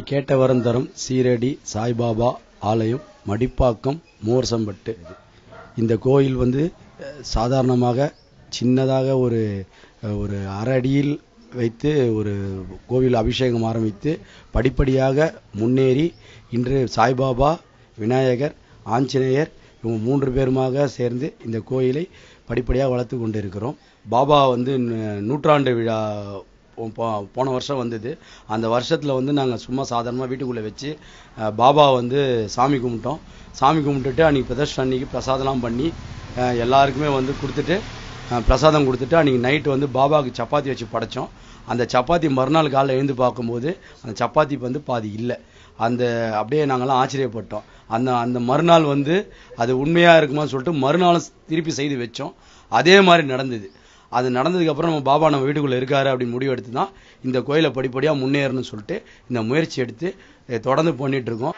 கேட்ட வரம் தரும் சீரடி சாய்பாபா ஆலயம் மடிப்பாக்கம் மோர்சம்பட்டு இந்த கோயில் வந்து அஹ், சாதாரணமாக சின்னதாக ஒரு அஹ், ஒரு அரை அடியில் வைத்து ஒரு கோவில் அபிஷேகம் ஆரம்பித்து படிப்படியாக முன்னேறி இன்று சாய்பாபா விநாயகர் ஆஞ்சநேயர் இவங்க மூன்று பேருமாக சேர்ந்து இந்த கோயிலை படிப்படியாக வளர்த்து கொண்டிருக்கிறோம் பாபா வந்து நூ- நூற்றாண்டு விழா போ- போ- போன வருஷம் வந்தது அந்த வருஷத்தில் வந்து நாங்கள் சும்மா சாதாரணமாக வீட்டுக்குள்ளே வச்சு அஹ், பாபா வந்து சாமி கும்பிட்டோம் சாமி கும்பிட்டுட்டு அன்றைக்கி பிரதர்ஷன் அன்னைக்கு பிரசாதம்லாம் பண்ணி அஹ், எல்லாருக்குமே வந்து கொடுத்துட்டு அஹ், பிரசாதம் கொடுத்துட்டு அன்றைக்கி நைட்டு வந்து பாபாவுக்கு சப்பாத்தி வச்சு படைச்சோம் அந்த சப்பாத்தி மறுநாள் காலைல எழுந்து பார்க்கும்போது அந்த சப்பாத்தி வந்து பாதி இல்லை அந்த அப்படியே நாங்கெல்லாம் ஆச்சரியப்பட்டோம் அந்த அந்த மறுநாள் வந்து அது உண்மையாக இருக்குமான்னு சொல்லிட்டு மறுநாள் திருப்பி செய்து வச்சோம் அதே மாதிரி நடந்தது அது நடந்ததுக்கு அப்புறம் நம்ம பாபா நம்ம வீட்டுக்குள்ள இருக்காரு அப்படின்னு முடிவு எடுத்து தான் இந்த கோயிலை படிப்படியா முன்னேறணும்னு சொல்லிட்டு இந்த முயற்சி எடுத்து இதை தொடர்ந்து பண்ணிட்டு இருக்கோம்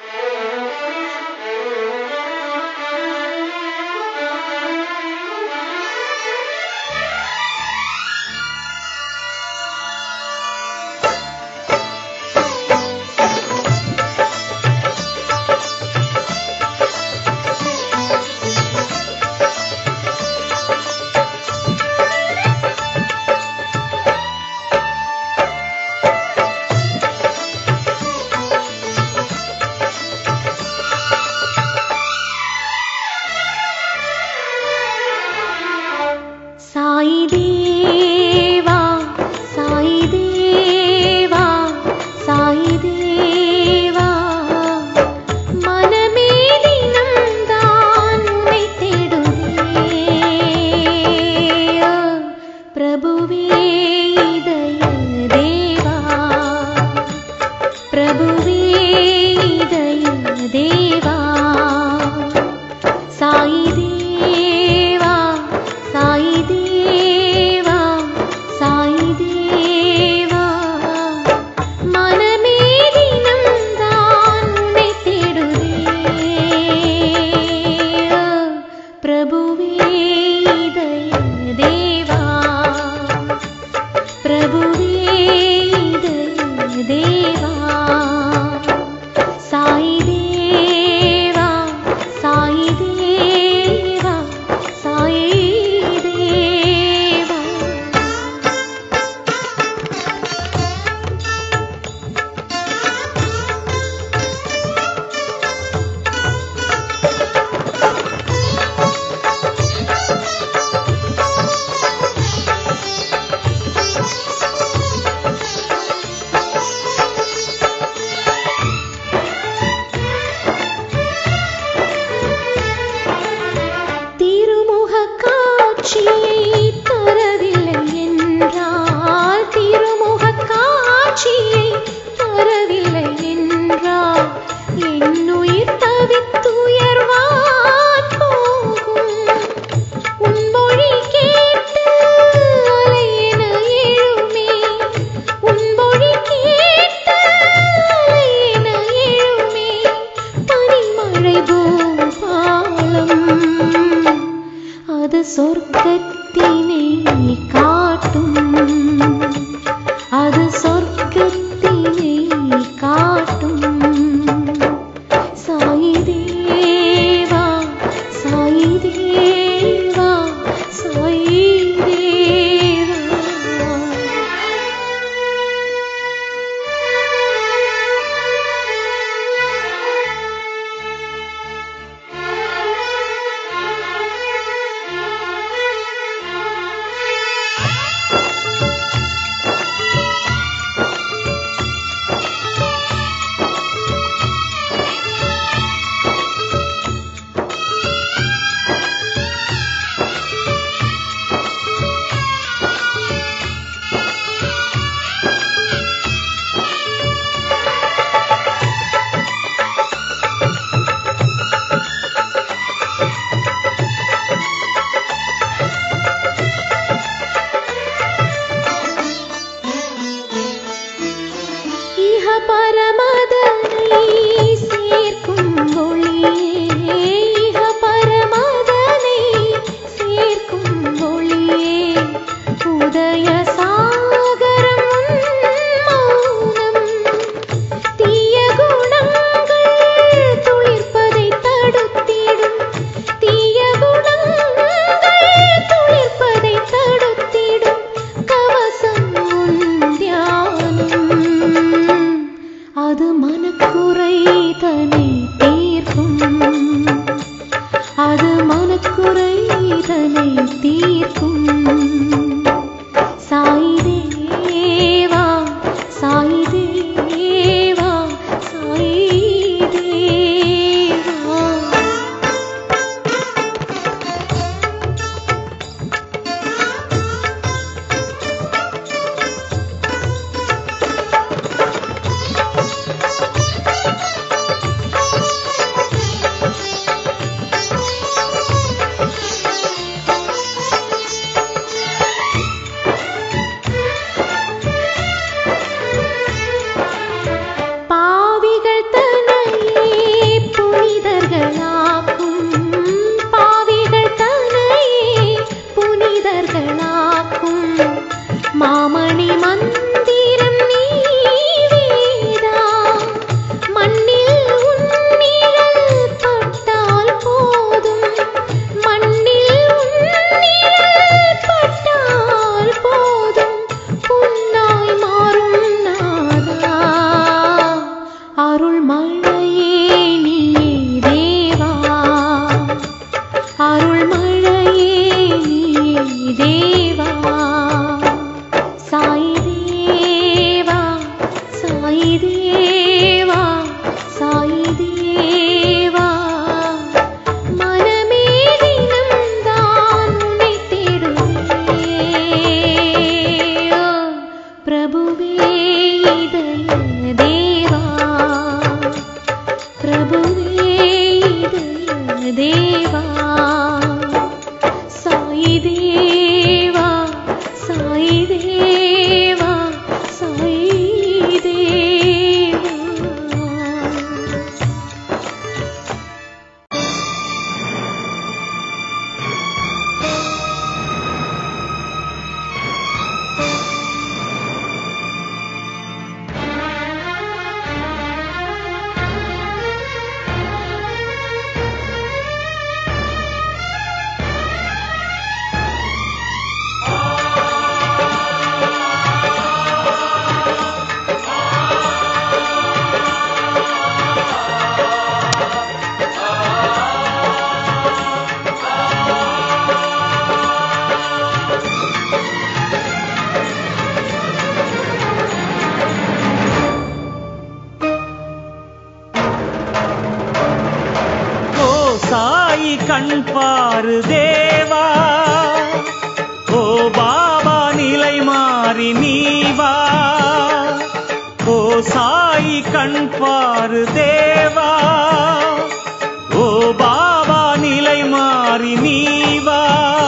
சாயி கண் பாரு தேவா ஓ பாபா நிலை மாறி நீ வா ஓ சாயி கண் பாரு தேவா ஓ பாபா நிலை மாறி நீ வா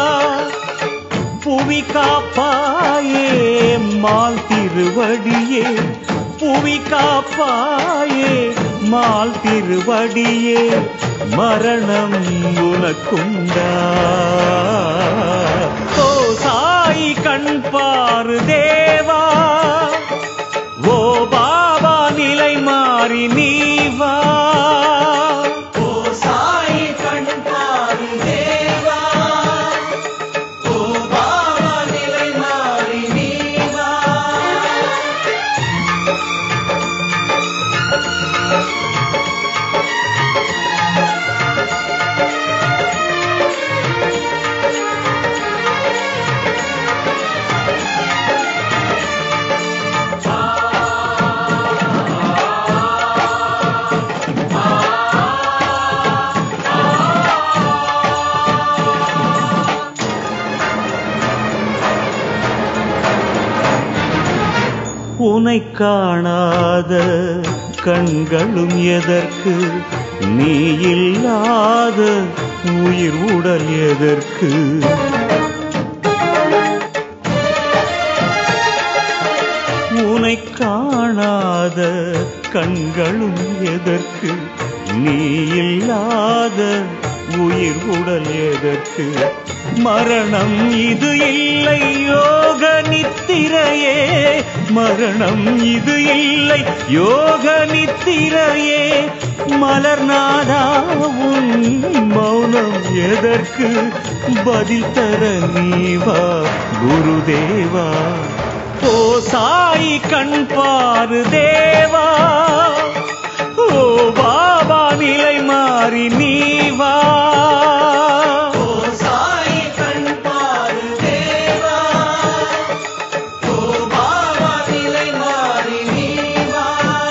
புவி காப்பாயே மால் திருவடியே புவி காப்பாயே மால் திருவடியே மரணம் உனக்குண்டா ஓ சாய் கண் பாரு தேவா ஓ பாபா நிலை மாறி நீ வா ஓ சாய் கண் பாரு தேவா ஓ பாபா நிலை மாறி நீ வா உனை காணாத கண்களும் எதற்கு நீ இல்லாத உயிர் உடல் எதற்கு உனை காணாத கண்களும் எதற்கு நீ இல்லாத உயிர் உடல் எதற்கு மரணம் இது இல்லை யோக நித்திரையே மரணம் இது இல்லை யோக நித்திரையே மலர்நாதா உன் மௌனம் எதற்கு பதில் தர நீவா குருதேவா ஓ சாய் கண் பாரு தேவா ஓ பாபா நிலை மாறி நீ வா ஓ சாய் கண் பாரு தேவா ஓ பாபா நிலை மாறி நீ வா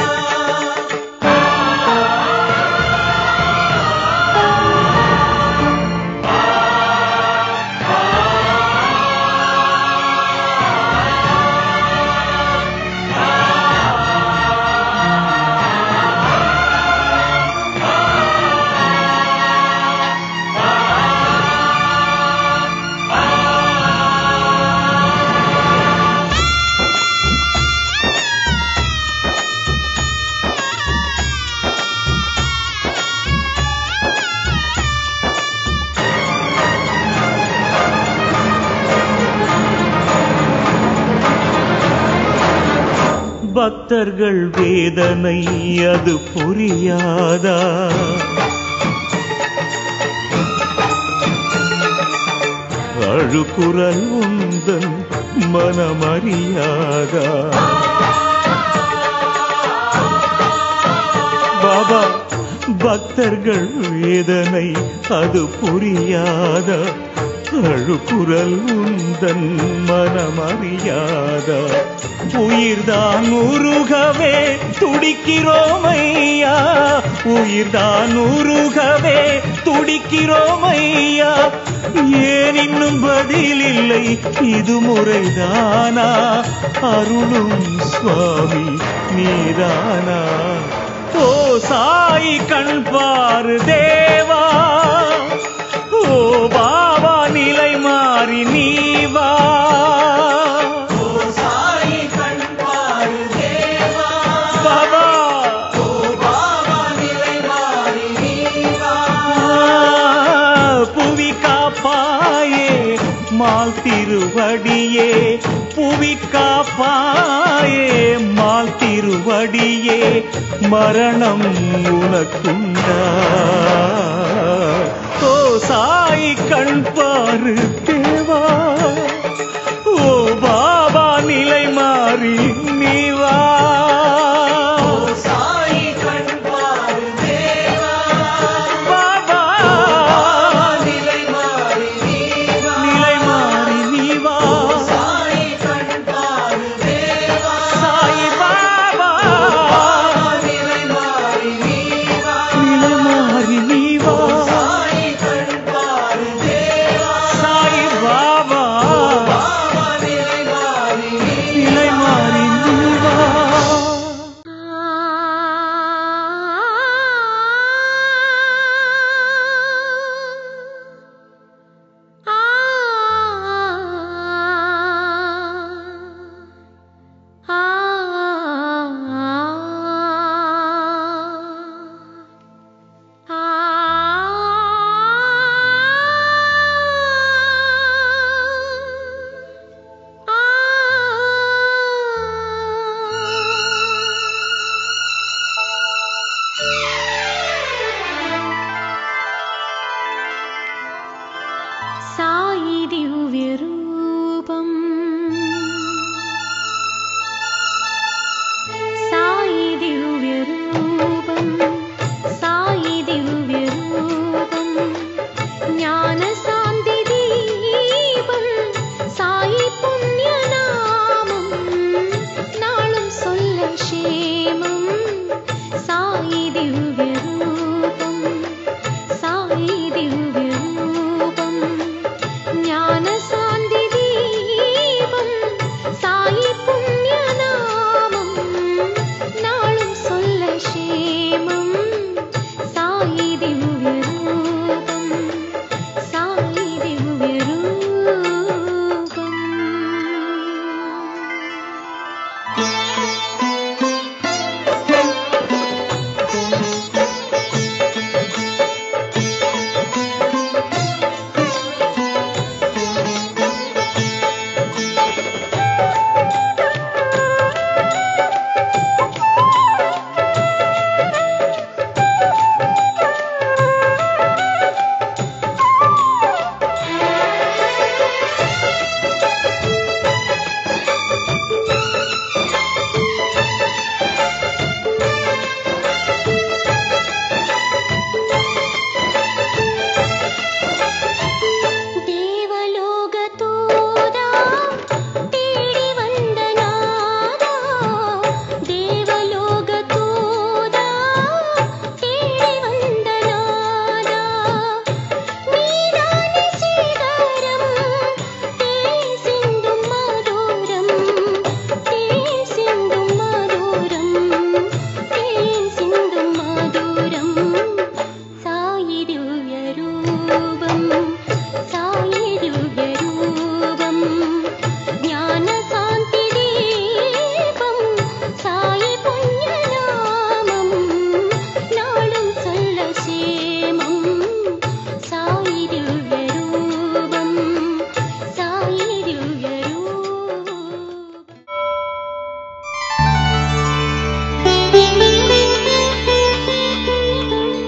பக்தர்கள் வேதனை அது புரியாதா அழுக்குரல் உந்தன் மனமறியாதா பாபா பக்தர்கள் வேதனை அது புரியாத அழுக்குரல் உந்தன் மனமறியாத உயிர்தான் உருகவே துடிக்கிறோமையா உயிர்தான் உருகவே துடிக்கிறோமையா ஏன் இன்னும் பதில் இல்லை இது முறைதானா அருளும் சுவாமி நீதானா ஓ சாய் கண் பாரு தேவா ஓ பாபா நிலை மாறி நீ வா ஓ சாய் கண் பாரு தேவா பாபா ஓ பாபா நிலை மாறி நீ வா புவி காப்பாயே மால் திருவடியே புவி காப்பாயே மால் திருவடியே மரணம் உனக்குண்டா ஓ சாய் கண் பாரு தேவா ஓ பாபா நிலை மாறி நீ வா சாய் கண் பாரு தேவா பாபா நிலை மாறி நீ வா நிலை மாறி நீ வா சாய் கண் பாரு தேவா சாய் பாபா நிலை மாறி நீ வா நிலை மாறி நீ வா அறிவுகள்